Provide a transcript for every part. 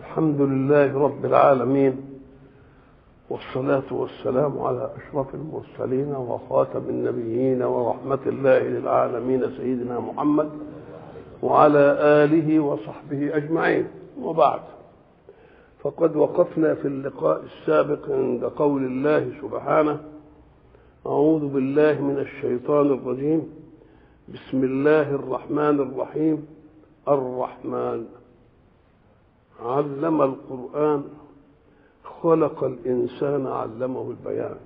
الحمد لله رب العالمين والصلاة والسلام على أشرف المرسلين وخاتم النبيين ورحمة الله للعالمين سيدنا محمد وعلى آله وصحبه أجمعين وبعد فقد وقفنا في اللقاء السابق عند قول الله سبحانه أعوذ بالله من الشيطان الرجيم بسم الله الرحمن الرحيم الرحمن علم القرآن خلق الإنسان علمه البيان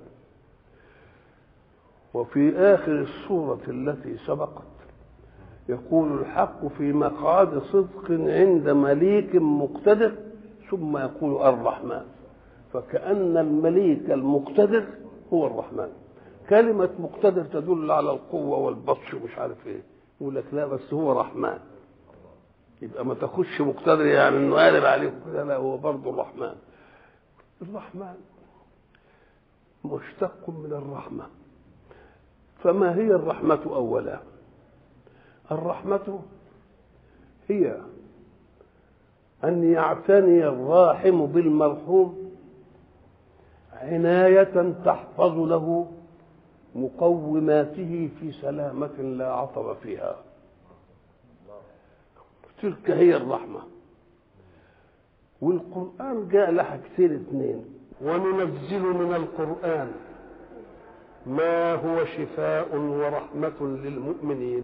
وفي آخر السورة التي سبقت يقول الحق في مقعد صدق عند مليك مقتدر ثم يقول الرحمن فكأن المليك المقتدر هو الرحمن كلمة مقتدر تدل على القوة والبطش ومش عارف ايه يقول لك لا بس هو رحمن يبقى ما تاخدش مقتدر يعني انه قالب عليكم كده لا هو برضه الرحمن الرحمن مشتق من الرحمة فما هي الرحمة أولا الرحمة هي أن يعتني الراحم بالمرحوم عناية تحفظ له مقوماته في سلامة لا عطب فيها تلك هي الرحمة والقرآن جاء لها كثير اثنين وننزل من القرآن ما هو شفاء ورحمة للمؤمنين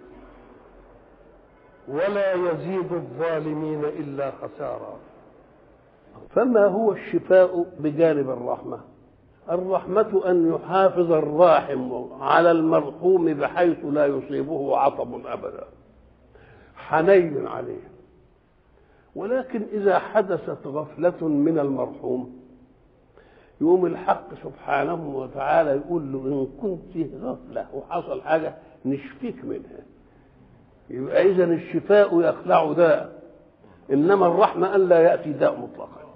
ولا يزيد الظالمين إلا خسارا فما هو الشفاء بجانب الرحمة الرحمة أن يحافظ الراحم على المرحوم بحيث لا يصيبه عطب أبدا حنين عليه ولكن إذا حدثت غفلة من المرحوم يقوم الحق سبحانه وتعالى يقول له إن كنت غفلة وحصل حاجة نشفيك منها يبقى إذا الشفاء يخلع داء إنما الرحمة أن لا يأتي داء مطلقا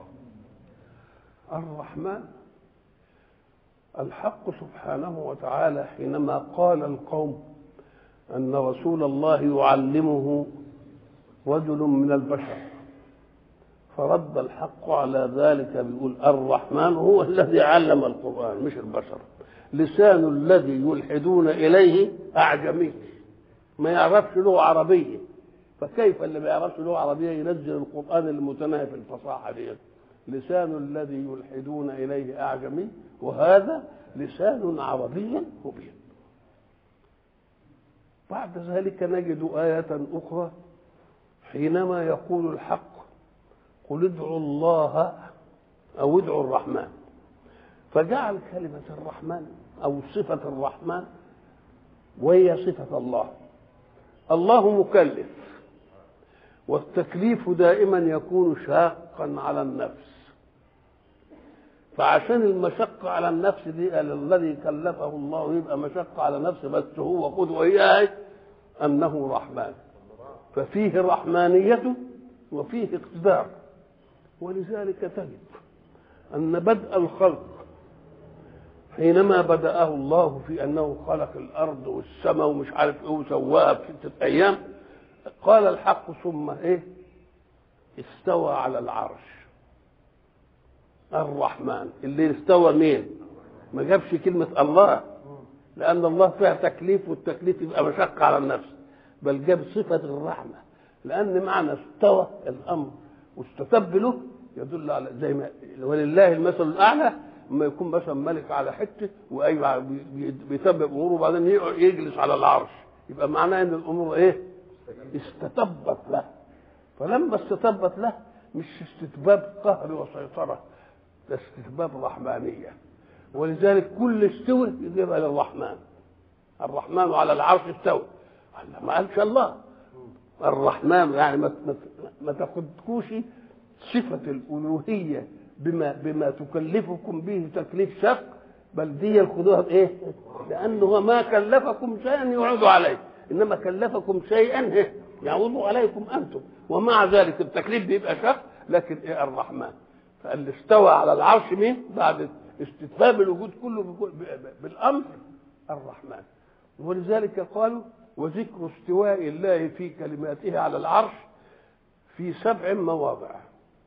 الرحمن الحق سبحانه وتعالى حينما قال القوم أن رسول الله يعلمه رجل من البشر فرد الحق على ذلك بيقول الرحمن هو الذي علم القرآن مش البشر لسان الذي يلحدون إليه أعجمي ما يعرفش لغة عربية فكيف اللي ما يعرفش لغة عربية ينزل القرآن المتناهي في الفصاحة دي لسان الذي يلحدون إليه أعجمي وهذا لسان عربي مبين بعد ذلك نجد آية أخرى حينما يقول الحق قل ادعوا الله أو ادعوا الرحمن فجعل كلمة الرحمن أو صفة الرحمن وهي صفة الله الله مكلف والتكليف دائما يكون شاقا على النفس فعشان المشقة على النفس دي الذي كلفه الله يبقى مشقة على نفسه بس هو قدوة إياه أنه رحمن ففيه رحمانية وفيه اقتدار ولذلك تجد أن بدء الخلق حينما بدأه الله في أنه خلق الأرض والسماء ومش عارف إيه وسواها في ستة أيام قال الحق ثم إيه استوى على العرش الرحمن اللي استوى مين ما جابش كلمة الله لأن الله فيها تكليف والتكليف يبقى مشقة على النفس بل جاب صفة الرحمة لأن معنى استوى الأمر واستتب له يدل على زي ما ولله المثل الأعلى لما يكون مثلا ملك على حتة وأي بيتبع أموره وبعدين يجلس على العرش يبقى معناه إن الأمور إيه؟ استتبت له فلما استتبت له مش استتباب قهر وسيطرة ده استتباب رحمانية ولذلك كل استوى يجيبها للرحمن الرحمن على العرش استوى ما قالش الله الرحمن يعني ما ما تاخدكوش صفة الألوهية بما بما تكلفكم به تكليف شق بل دي خدوها بايه؟ لأنه ما كلفكم شيئا يعود عليه إنما كلفكم شيئا يعود عليكم أنتم ومع ذلك التكليف بيبقى شق لكن إيه الرحمن فاللي استوى على العرش مين؟ بعد استتباب الوجود كله بالأمر الرحمن ولذلك قالوا وذكر استواء الله في كلماته على العرش في سبع مواضع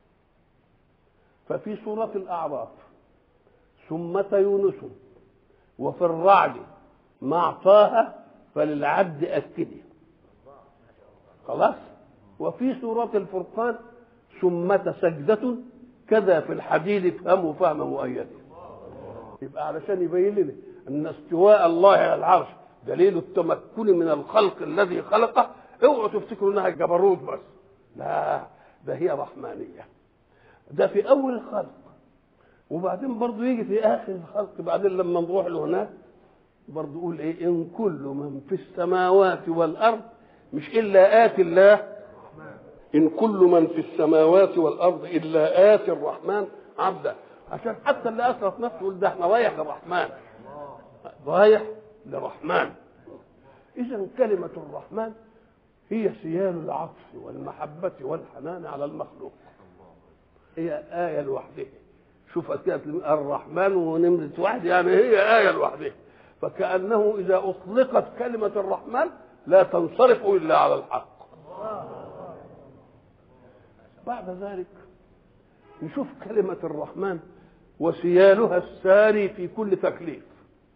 ففي سورة الأعراف ثمة يونس وفي الرعد مع طه فللعبد أكده خلاص وفي سورة الفرقان ثمة سجدة كذا في الحديد افهموا فهم مؤيد يبقى علشان يبين لنا ان استواء الله على العرش دليل التمكن من الخلق الذي خلقه اوعوا تفتكروا انها جبروت بس لا ده هي رحمانيه ده في اول الخلق وبعدين برضه يجي في اخر الخلق بعدين لما نروح له هناك برضه يقول ايه ان كل من في السماوات والارض مش الا اتي الله ان كل من في السماوات والارض الا اتي الرحمن عبدا عشان حتى اللي اسرف نفسه يقول ده احنا رايح للرحمن رايح للرحمن اذا كلمه الرحمن هي سيال العطف والمحبه والحنان على المخلوق هي ايه لوحدها شوف كده الرحمن ونمرة واحد يعني هي آية لوحدها فكأنه إذا أطلقت كلمة الرحمن لا تنصرف إلا على الحق بعد ذلك نشوف كلمة الرحمن وسيالها الساري في كل تكليف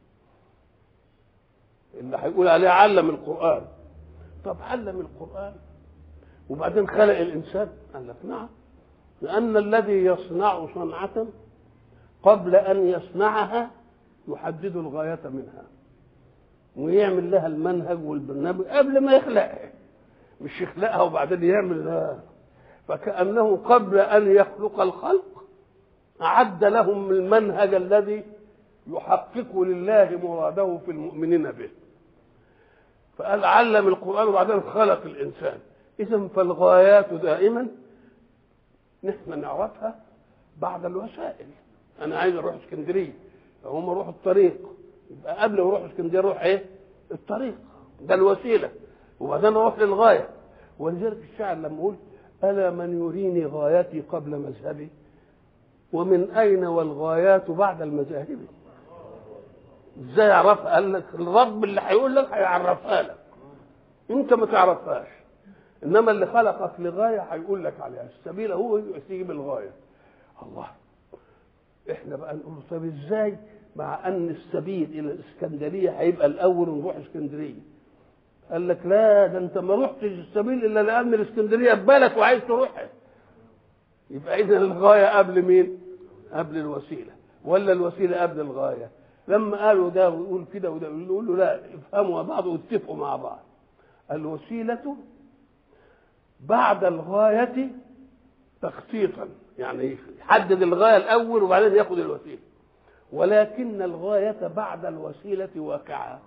اللي هيقول عليه علم القرآن طب علم القرآن وبعدين خلق الإنسان قال لك نعم لأن الذي يصنع صنعة قبل أن يصنعها يحدد الغاية منها ويعمل لها المنهج والبرنامج قبل ما يخلقها مش يخلقها وبعدين يعمل لها فكأنه قبل أن يخلق الخلق أعد لهم المنهج الذي يحقق لله مراده في المؤمنين به فقال علم القرآن وبعدين خلق الإنسان إذا فالغايات دائما نحن نعرفها بعد الوسائل أنا عايز أروح اسكندرية هم يروحوا الطريق يبقى قبل ما اروح اسكندريه اروح ايه؟ الطريق ده الوسيله وبعدين اروح للغايه ولذلك الشاعر لما يقول الا من يريني غايتي قبل مذهبي ومن اين والغايات بعد المذاهب ازاي يعرفها قال لك الرب اللي هيقول لك هيعرفها لك انت ما تعرفهاش انما اللي خلقك لغايه هيقول لك عليها السبيل هو يجيب الغايه الله احنا بقى نقول طب ازاي مع ان السبيل الى الاسكندريه هيبقى الاول ونروح اسكندريه قال لك لا ده انت ما رحتش السبيل الا لان الاسكندريه في بالك وعايز تروحها يبقى اذا الغايه قبل مين قبل الوسيله ولا الوسيله قبل الغايه لما قالوا ده ويقول كده وده يقول له لا افهموا بعض واتفقوا مع بعض الوسيله بعد الغايه تخطيطا يعني يحدد الغايه الاول وبعدين ياخد الوسيله ولكن الغايه بعد الوسيله واقعه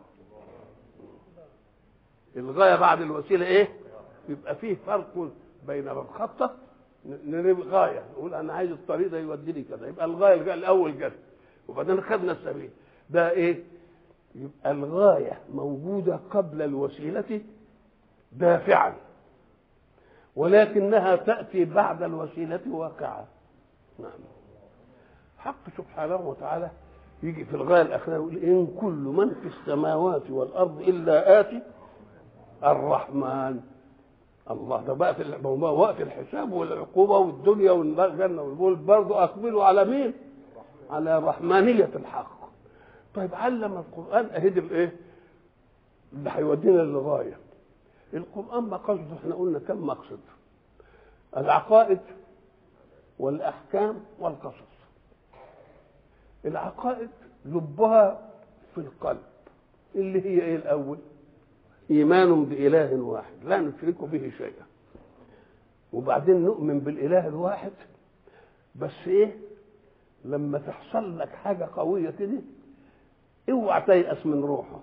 الغايه بعد الوسيله ايه يبقى فيه فرق بين الخطه نريد غايه نقول انا عايز الطريق ده يوديني كذا يبقى الغايه الاول جت وبعدين خدنا السبيل ده ايه يبقى الغايه موجوده قبل الوسيله دافعا ولكنها تأتي بعد الوسيلة واقعة نعم حق سبحانه وتعالى يجي في الغاية الأخيرة يقول إن كل من في السماوات والأرض إلا آتي الرحمن الله ده بقى في وقت الحساب والعقوبة والدنيا والجنة والبول برضه أقبلوا على مين؟ على رحمانية الحق طيب علم القرآن أهد الإيه؟ اللي هيودينا للغاية القرآن مقصده احنا قلنا كم مقصد العقائد والأحكام والقصص العقائد لبها في القلب اللي هي ايه الأول إيمان بإله واحد لا نشرك به شيئا وبعدين نؤمن بالإله الواحد بس إيه لما تحصل لك حاجة قوية كده اوعى تيأس من روحه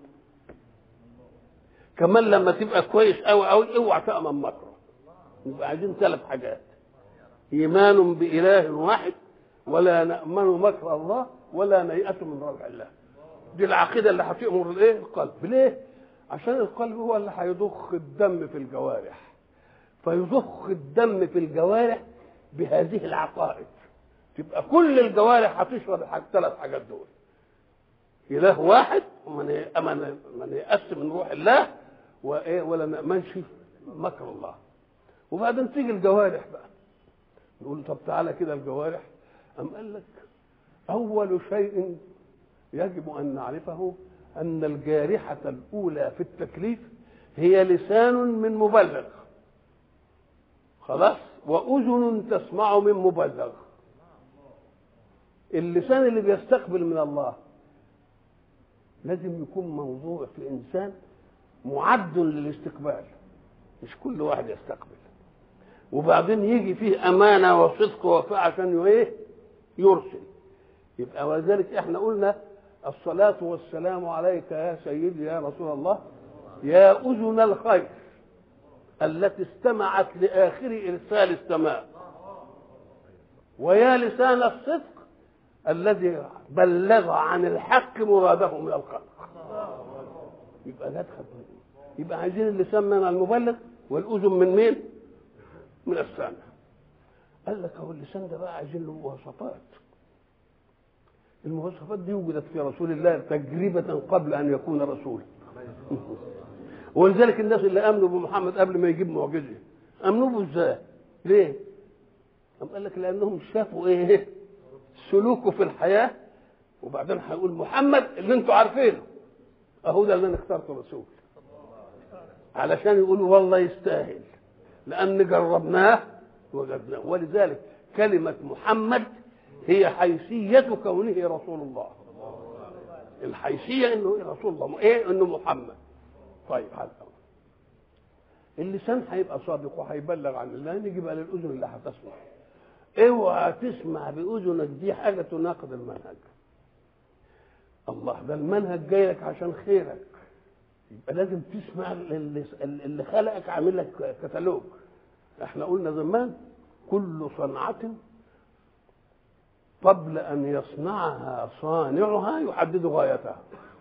كمان لما تبقى كويس قوي قوي اوعى تأمن مكره يبقى عايزين ثلاث حاجات ايمان باله واحد ولا نامن مكر الله ولا نيأس من روح الله دي العقيده اللي هتأمر الايه القلب ليه عشان القلب هو اللي هيضخ الدم في الجوارح فيضخ الدم في الجوارح بهذه العقائد تبقى كل الجوارح هتشرب الثلاث حاجات دول اله واحد ومن امن من يأس من روح الله وايه ولا نأمنش مكر الله وبعدين تيجي الجوارح بقى نقول طب تعالى كده الجوارح أم قال لك أول شيء يجب أن نعرفه أن الجارحة الأولى في التكليف هي لسان من مبلغ خلاص وأذن تسمع من مبلغ اللسان اللي بيستقبل من الله لازم يكون موضوع في إنسان معد للاستقبال مش كل واحد يستقبل وبعدين يجي فيه أمانة وصدق ووفاء عشان ايه يرسل يبقى ولذلك احنا قلنا الصلاة والسلام عليك يا سيدي يا رسول الله يا أذن الخير التي استمعت لآخر إرسال السماء ويا لسان الصدق الذي بلغ عن الحق مراده من الخلق يبقى لا تخبر يبقى عايزين اللسان من المبلغ والأذن من مين؟ من السامع قال لك هو اللسان ده بقى عايزين له مواصفات المواصفات دي وجدت في رسول الله تجربة قبل أن يكون رسولا ولذلك الناس اللي امنوا بمحمد قبل ما يجيب معجزه امنوا به ازاي؟ ليه؟ قام قال لك لانهم شافوا ايه؟ سلوكه في الحياه وبعدين هيقول محمد اللي انتوا عارفينه اهو ده اللي انا اخترته رسول علشان يقولوا والله يستاهل لان جربناه وجدناه ولذلك كلمه محمد هي حيثيه كونه رسول الله الحيثيه انه رسول الله ايه انه محمد طيب هذا اللسان هيبقى صادق وهيبلغ عن الله نيجي بقى للاذن اللي هتسمع اوعى تسمع باذنك دي حاجه تناقض المنهج الله ده المنهج جاي لك عشان خيرك يبقى لازم تسمع اللي, اللي خلقك عامل لك كتالوج احنا قلنا زمان كل صنعة قبل أن يصنعها صانعها يحدد غايتها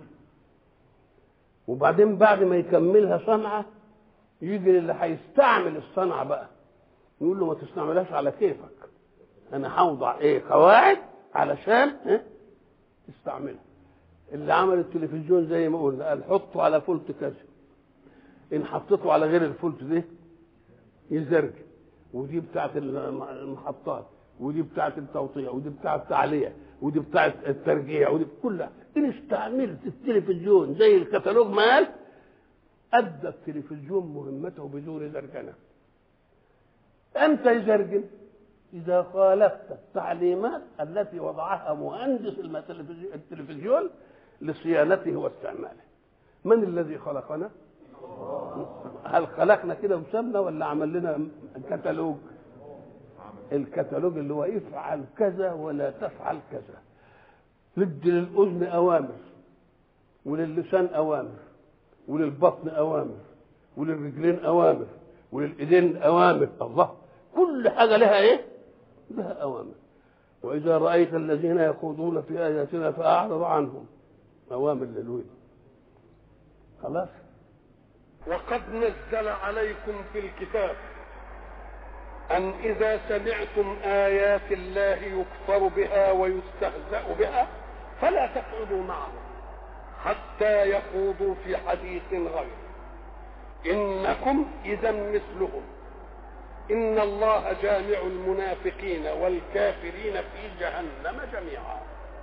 وبعدين بعد ما يكملها صنعة يجي اللي هيستعمل الصنعة بقى يقول له ما تستعملهاش على كيفك أنا هوضع إيه قواعد علشان إيه؟ تستعملها اللي عمل التلفزيون زي ما قلنا قال حطه على فولت كذا إن حطيته على غير الفولت ده يزرجل ودي بتاعت المحطات ودي بتاعت التوطيع ودي بتاعت التعلية ودي بتاعت الترجيع ودي كلها ان استعملت التلفزيون زي الكتالوج ما قال ادى التلفزيون مهمته بدون زرجنه امتى يزرجن اذا خالفت التعليمات التي وضعها مهندس التلفزيون لصيانته واستعماله من الذي خلقنا هل خلقنا كده وسمنا ولا عمل لنا كتالوج الكتالوج اللي هو افعل كذا ولا تفعل كذا ندي للاذن اوامر وللسان اوامر وللبطن اوامر وللرجلين اوامر وللايدين اوامر الله كل حاجه لها ايه لها اوامر واذا رايت الذين يخوضون في اياتنا فاعرض عنهم اوامر للوين خلاص وقد نزل عليكم في الكتاب أن إذا سمعتم آيات الله يكفر بها ويستهزأ بها فلا تقعدوا معهم حتى يخوضوا في حديث غيره إنكم إذا مثلهم إن الله جامع المنافقين والكافرين في جهنم جميعا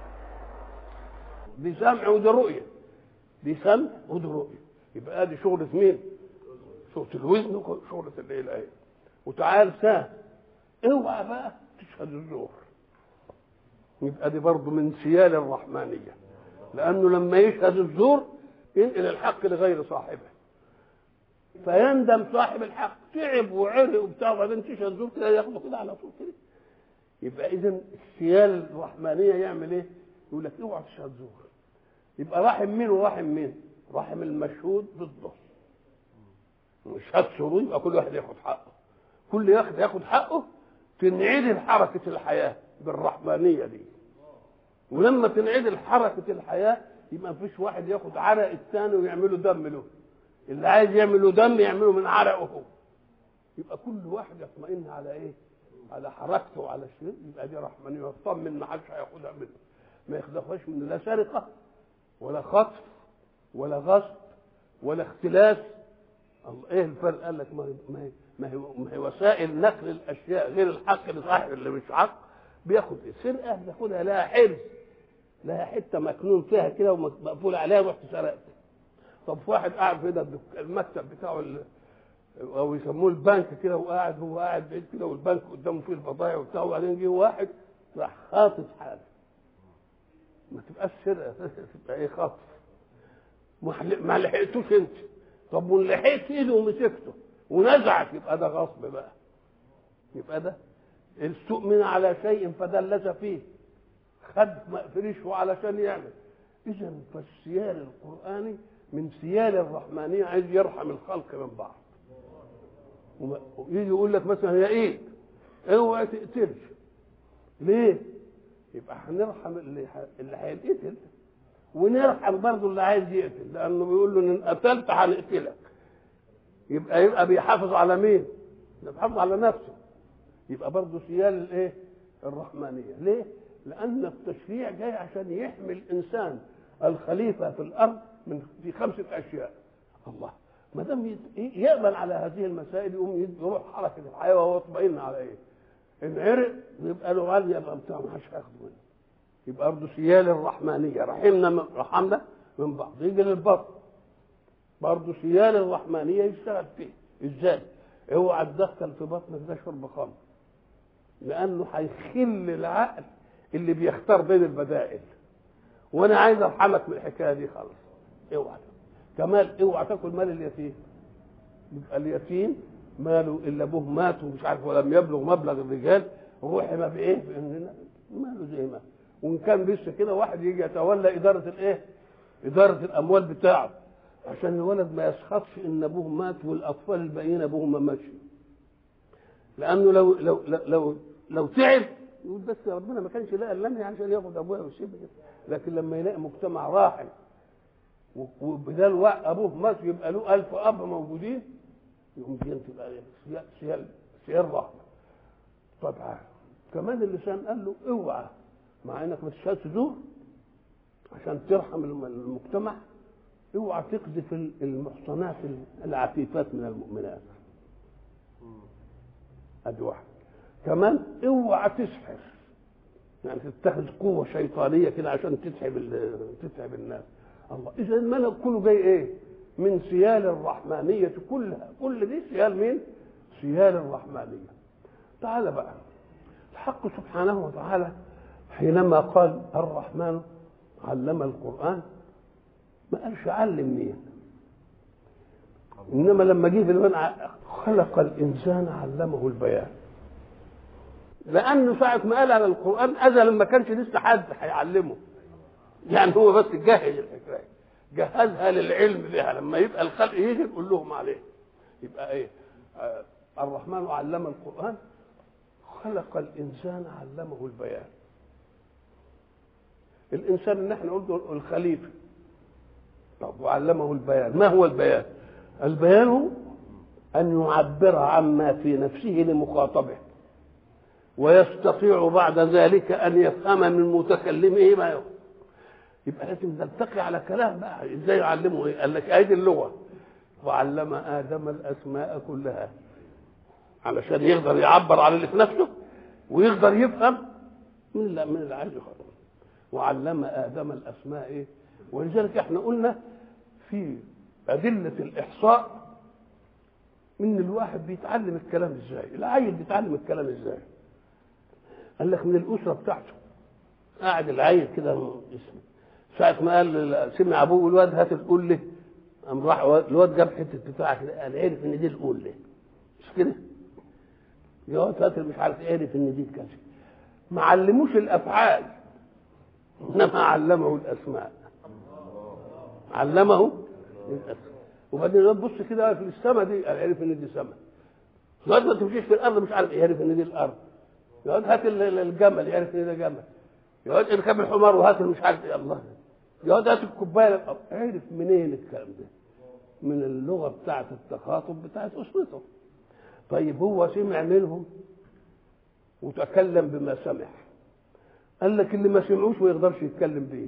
دي سمع ودي رؤية دي سمع ودي رؤية يبقى دي شغلة مين؟ شغلة الوزن وشغلة الايه الآية وتعال ساه اوعى بقى تشهد الزور يبقى دي برضه من سيال الرحمانية لأنه لما يشهد الزور ينقل الحق لغير صاحبه فيندم صاحب الحق تعب وعرق وبتاع وبعدين تشهد زور كده ياخده كده على طول كده يبقى إذا السيال الرحمانية يعمل إيه؟ يقول لك اوعى تشهد زور يبقى رحم مين ورحم مين؟ رحم المشهود ضده مشهد سرور يبقى كل واحد ياخد حقه كل واحد ياخد حقه تنعدل حركة الحياة بالرحمانية دي ولما تنعدل حركة الحياة يبقى مفيش واحد ياخد عرق الثاني ويعمله دم له اللي عايز يعمله دم يعمله من عرقه هو يبقى كل واحد يطمئن على ايه على حركته وعلى شيء يبقى دي رحمانية يطمن ما حدش هياخدها منه ما ياخدهاش منه لا سرقة ولا خطف ولا غصب ولا اختلاس الله ايه الفرق قال لك ما هي ما هي ما هي, ما هي وسائل نقل الاشياء غير الحق لصاحب اللي مش حق بياخد ايه سرقه بياخدها لها حرز لها حته مكنون فيها كده ومقفول عليها ورحت سرقت طب في واحد قاعد في ده المكتب بتاعه ال- او يسموه البنك كده وقاعد هو قاعد بعيد كده والبنك قدامه فيه البضائع وبتاع وبعدين جه واحد راح خاطف حاجه ما تبقاش سرقه تبقى ايه خطف ما حل- ما لحقتوش انت طب ولحقت ايده ومسكته ونزعك يبقى ده غصب بقى يبقى ده استؤمن على شيء فدلس فيه خد فريشه علشان يعمل اذا فالسيال القراني من سيال الرحمانيه عايز يرحم الخلق من بعض وما- ويجي يقول لك مثلا يا ايد اوعى تقتلش ليه؟ يبقى هنرحم اللي ح- اللي هيتقتل ونرحم برضه اللي عايز يقتل لانه بيقول له ان قتلت هنقتلك يبقى يبقى بيحافظ على مين؟ بيحافظ على نفسه يبقى برضه سيال الايه؟ الرحمانيه ليه؟ لان التشريع جاي عشان يحمي الانسان الخليفه في الارض من في خمسه اشياء الله ما دام يت- يامن على هذه المسائل يقوم يروح حركه الحياه وهو يطمئن على ايه؟ ان عرق يبقى له غالي يبقى بتاع ما حدش هياخده منه يبقى برضه سيال الرحمانيه رحمنا من رحمنا من بعض يجي للبطن برضه سيال الرحمانيه يشتغل فيه ازاي؟ اوعى تدخل في بطنك ده شرب خمر لانه هيخل العقل اللي بيختار بين البدائل وانا عايز ارحمك من الحكايه دي خالص اوعى كمال اوعى تاكل مال اليتيم يبقى اليتيم ماله الا ابوه مات ومش عارف ولم يبلغ مبلغ الرجال رحم بايه؟ باننا ماله زي ما وان كان لسه كده واحد يجي يتولى اداره الايه؟ اداره الاموال بتاعه عشان الولد ما يسخطش ان ابوه مات والاطفال الباقيين ابوهم ما ماتش لانه لو لو لو لو, لو تعب يقول بس يا ربنا ما كانش لاقي الا عشان ياخد ابويا ويسيبني كده لكن لما يلاقي مجتمع راحل و- وبدال وا- ابوه مات يبقى له ألف اب موجودين يقوم دي تبقى سيال سيال سيال رحمه طبعا كمان اللسان قال له اوعى مع انك ما تشهدش زور عشان ترحم الم- المجتمع اوعى تقذف ال- المحصنات العفيفات من المؤمنات ادي واحد كمان اوعى تسحر يعني تتخذ قوة شيطانية كده عشان تتعب ال- تتعب الناس الله إذا الملك كله جاي إيه؟ من سيال الرحمانية كلها كل دي سيال مين؟ سيال الرحمانية تعال بقى الحق سبحانه وتعالى حينما قال الرحمن علم القرآن ما قالش علم مين انما لما جه في البيان خلق الانسان علمه البيان لانه ساعه ما قال على القران ازل ما كانش لسه حد هيعلمه يعني هو بس جهز الحكايه جهزها للعلم بها لما يبقى الخلق يجي نقول لهم عليه يبقى ايه آه الرحمن علم القران خلق الانسان علمه البيان الانسان اللي احنا قلنا الخليفه طب وعلمه البيان ما هو البيان البيان ان يعبر عما في نفسه لمخاطبه ويستطيع بعد ذلك ان يفهم من متكلمه ما يفهم يبقى لازم نلتقي على كلام بقى ازاي يعلمه ايه قال لك ادي اللغه وعلم ادم الاسماء كلها علشان يقدر يعبر عن اللي في نفسه ويقدر يفهم من اللي من اللي عايز يفهم وعلم ادم الاسماء ايه ولذلك احنا قلنا في ادله الاحصاء ان الواحد بيتعلم الكلام ازاي العيل بيتعلم الكلام ازاي قال لك من الاسره بتاعته قاعد العيل كده اسمه ساعة ما قال سمع ابوه الواد هات القول لي قام راح الواد جاب حته بتاع كده قال عرف ان دي القول لي مش كده؟ الواد هات مش عارف عرف ان دي كذا ما علموش الافعال انما علمه الاسماء علمه الاسماء وبعدين الواد بص كده في السماء دي قال عرف ان دي سماء الواد ما تمشيش في الارض مش عارف يعرف ان دي الارض الواد هات الجمل يعرف ان ده جمل يقعد اركب الحمار وهات مش عارف ايه الله يقعد هات الكوبايه عرف منين الكلام ده؟ من اللغه بتاعت التخاطب بتاعت اسرته طيب هو سمع منهم وتكلم بما سمع قال لك اللي ما سمعوش ما يقدرش يتكلم بيه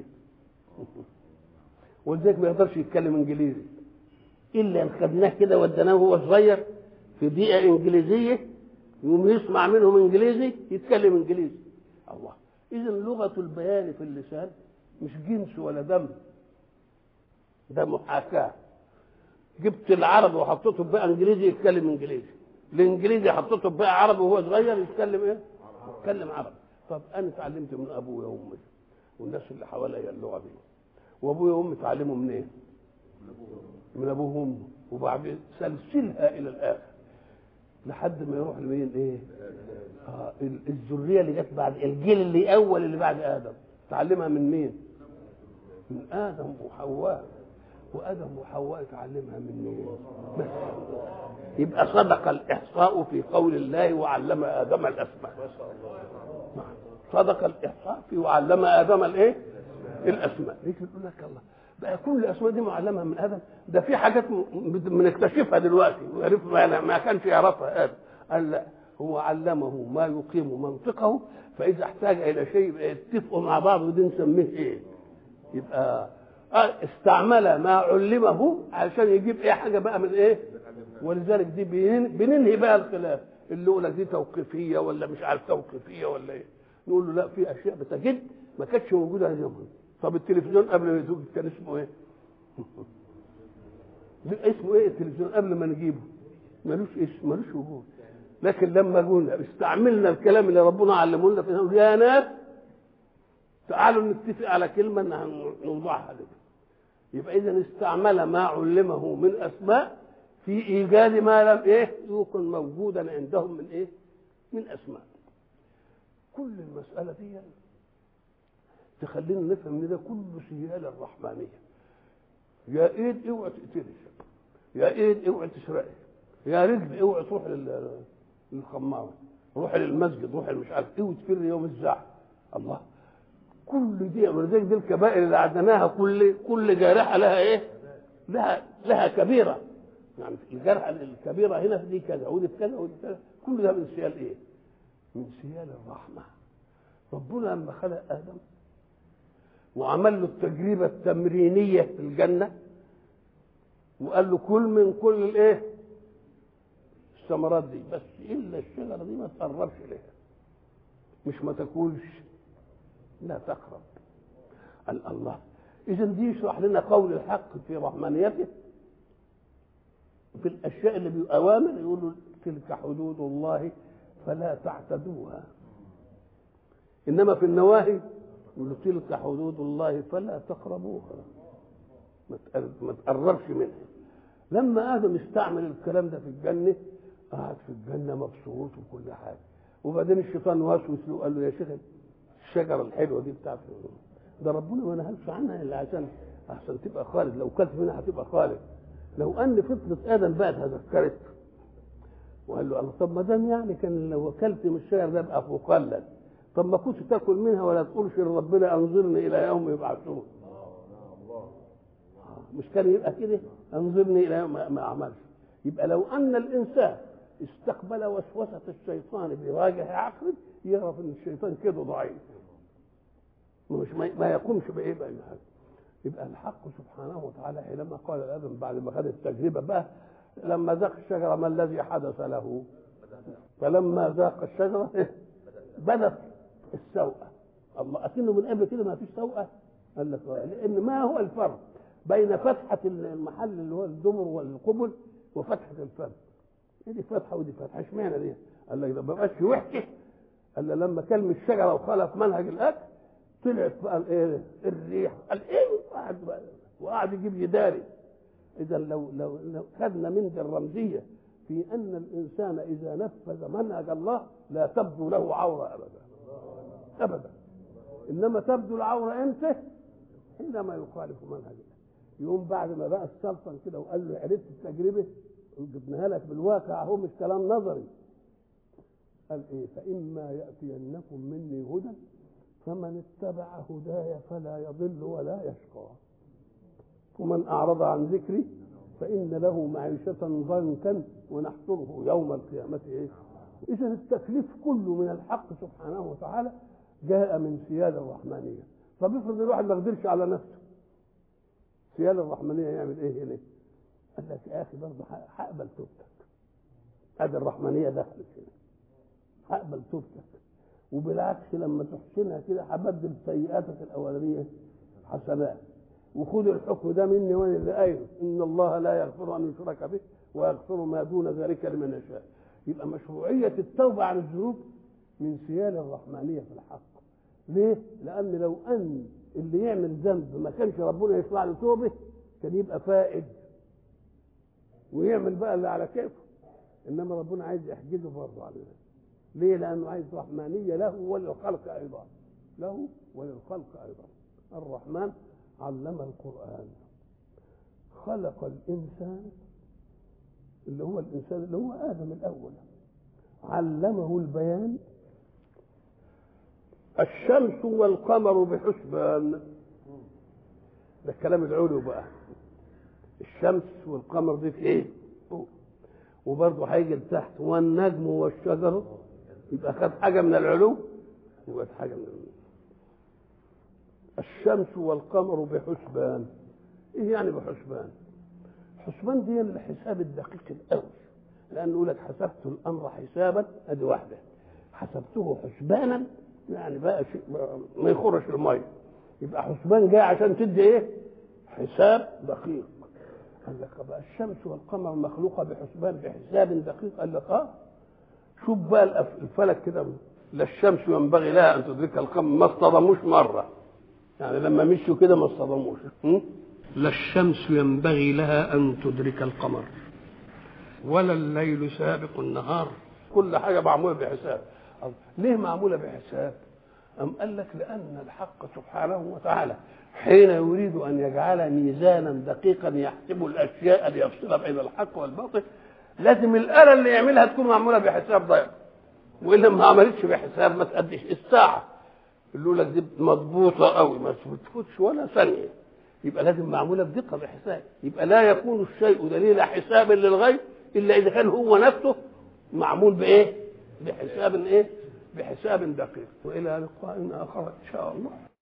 ولذلك ما يقدرش يتكلم انجليزي الا ان خدناه كده وديناه وهو صغير في بيئه انجليزيه يقوم يسمع منهم انجليزي يتكلم انجليزي الله اذا لغه البيان في اللسان مش جنس ولا دم ده محاكاه جبت العربي وحطيته بقى انجليزي يتكلم انجليزي الانجليزي حطيته بقى عربي وهو صغير يتكلم ايه يتكلم عربي طب انا اتعلمت من ابويا وامي والناس اللي حواليا اللغه دي وابويا وامي اتعلموا منين من ابوه وامه وبعدين سلسلها الى الاخر لحد ما يروح لمين ايه آه الذريه اللي جت بعد الجيل اللي اول اللي بعد ادم تعلمها من مين من ادم وحواء وادم وحواء تعلمها من مين بس يبقى صدق الاحصاء في قول الله وعلم ادم الاسماء صدق الاحصاء في وعلم ادم الايه الاسماء ليش يقول لك الله بقى كل الاسماء دي معلمها من ادم ده في حاجات بنكتشفها دلوقتي وعرف ما, ما كانش يعرفها ادم قال لا هو علمه ما يقيم منطقه فاذا احتاج الى شيء يبقى يتفقوا مع بعض ودي نسميه ايه يبقى استعمل ما علمه علشان يجيب ايه حاجه بقى من ايه ولذلك دي بننهي بقى الخلاف اللي يقول لك دي توقيفيه ولا مش عارف توقيفيه ولا ايه نقول له لا في اشياء بتجد ما كانتش موجوده اليوم طب التلفزيون قبل ما يتوجد كان اسمه ايه؟ اسمه ايه التلفزيون قبل ما نجيبه؟ ملوش اسم ملوش وجود لكن لما قلنا استعملنا الكلام اللي ربنا علمه لنا في يا ناس تعالوا نتفق على كلمه ان نوضعها لكم يبقى اذا استعمل ما علمه من اسماء في ايجاد ما لم ايه يكن موجودا عندهم من ايه من اسماء كل المساله دي تخلينا نفهم ان ده كله سياله الرحمانيه يا ايد اوعى تقتلي يا ايد اوعى تسرقي يا رجل اوعى تروح للخماره روح للمسجد روح مش عارف اوعى تفر يوم الزعل الله كل دي ولذلك دي الكبائر اللي عدناها كل كل جارحه لها ايه؟ لها لها كبيره يعني الجرحه الكبيره هنا في دي كذا ودي في كذا ودي في كذا كل ده من سيال ايه؟ من سيال الرحمه ربنا لما خلق ادم وعمل له التجربه التمرينيه في الجنه وقال له كل من كل الايه؟ الثمرات دي بس الا الشجره دي ما تقربش اليها مش ما تاكلش لا تقرب قال الله اذا دي يشرح لنا قول الحق في رحمانيته في الاشياء اللي باوامر يقولوا تلك حدود الله فلا تعتدوها انما في النواهي يقولوا تلك حدود الله فلا تقربوها ما تقربش منها لما ادم استعمل الكلام ده في الجنه قعد في الجنه مبسوط وكل حاجه وبعدين الشيطان وسوس له قال له يا شيخ الشجره الحلوه دي بتاعت ده ربنا ما نهلش عنها الا عشان عشان تبقى خالد لو كلت منها هتبقى خالد لو ان فطره ادم بقى تذكرت وقال له الله طب ما دام يعني كان لو اكلت من الشجر ده ابقى مخلد طب ما كنت تاكل منها ولا تقولش لربنا انظرني الى يوم يبعثون مش كان يبقى كده انظرني الى يوم ما عملش يبقى لو ان الانسان استقبل وسوسه الشيطان بواجه عقل يعرف ان الشيطان كده ضعيف مش ما يقومش بايه بقى حاجه يبقى الحق سبحانه وتعالى حينما قال لادم بعد ما خد التجربه بقى لما ذاق الشجره ما الذي حدث له فلما ذاق الشجره بدت السوءه الله اكنه من قبل كده ما فيش سوءه قال لك لان ما هو الفرق بين فتحه المحل اللي هو الدمر والقبل وفتحه الفم دي فتحه ودي فتحه اشمعنى دي؟ قال لك ده ما بقاش وحشه قال لما كلم الشجره وخالف منهج الاكل طلعت بقى الايه الريح قال ايه وقعد بقى وقعد يجيب جداري اذا لو لو لو خدنا من دي الرمزيه في ان الانسان اذا نفذ منهج الله لا تبدو له عوره ابدا ابدا انما تبدو العوره امتى؟ حينما يخالف منهج الله يقوم بعد ما بقى السلطن كده وقال له عرفت التجربه جبناها لك بالواقع اهو مش كلام نظري قال ايه فاما ياتينكم مني هدى فمن اتبع هداي فلا يضل ولا يشقى ومن اعرض عن ذكري فان له معيشه ضنكا ونحشره يوم القيامه ايه اذا التكليف كله من الحق سبحانه وتعالى جاء من سياده الرحمانيه طب افرض الواحد ما قدرش على نفسه سياده الرحمانيه يعمل ايه هنا قال لك يا اخي برضه هقبل توبتك هذه الرحمانيه دخلت هنا هقبل توبتك وبالعكس لما تحسنها كده هبدل سيئاتك الاولانيه حسنات وخذ الحكم ده مني وانا اللي قايله ان الله لا يغفر ان يشرك به ويغفر ما دون ذلك لمن يشاء يبقى مشروعيه التوبه عن الذنوب من سيال الرحمانيه في الحق ليه؟ لان لو ان اللي يعمل ذنب ما كانش ربنا يشرع له توبه كان يبقى فائد ويعمل بقى اللي على كيفه انما ربنا عايز يحجزه برضه على ذلك ليه؟ لانه عايز رحمانيه له وللخلق ايضا له وللخلق ايضا الرحمن علم القرآن خلق الإنسان اللي هو الإنسان اللي هو آدم الأول علمه البيان الشمس والقمر بحسبان ده الكلام العلو بقى الشمس والقمر دي في ايه وبرضه هيجي تحت والنجم والشجر يبقى خد حاجه من العلو يبقى حاجه من العلو الشمس والقمر بحسبان ايه يعني بحسبان حسبان دي الحساب الدقيق الاول لان يقول لك حسبت الامر حسابا ادي واحده حسبته حسبانا يعني بقى شيء ما يخرش الميه يبقى حسبان جاي عشان تدي ايه حساب دقيق قال لك بقى الشمس والقمر مخلوقه بحسبان بحساب دقيق قال لك اه شوف بقى الفلك كده لا الشمس ينبغي لها ان تدرك القمر ما اصطدموش مره يعني لما مشوا كده ما اصطدموش لا الشمس ينبغي لها ان تدرك القمر ولا الليل سابق النهار كل حاجه معموله بحساب ليه معموله بحساب أم قال لك لأن الحق سبحانه وتعالى حين يريد أن يجعل ميزانا دقيقا يحسب الأشياء ليفصل بين الحق والباطل لازم الآلة اللي يعملها تكون معمولة بحساب ضيق وإلا ما عملتش بحساب ما تأديش الساعة يقول لك دي مضبوطة قوي ما تفوتش ولا ثانية يبقى لازم معمولة بدقة بحساب يبقى لا يكون الشيء دليل حساب للغير إلا إذا كان هو نفسه معمول بإيه؟ بحساب إيه؟ بحساب دقيق وإلى لقاء آخر إن شاء الله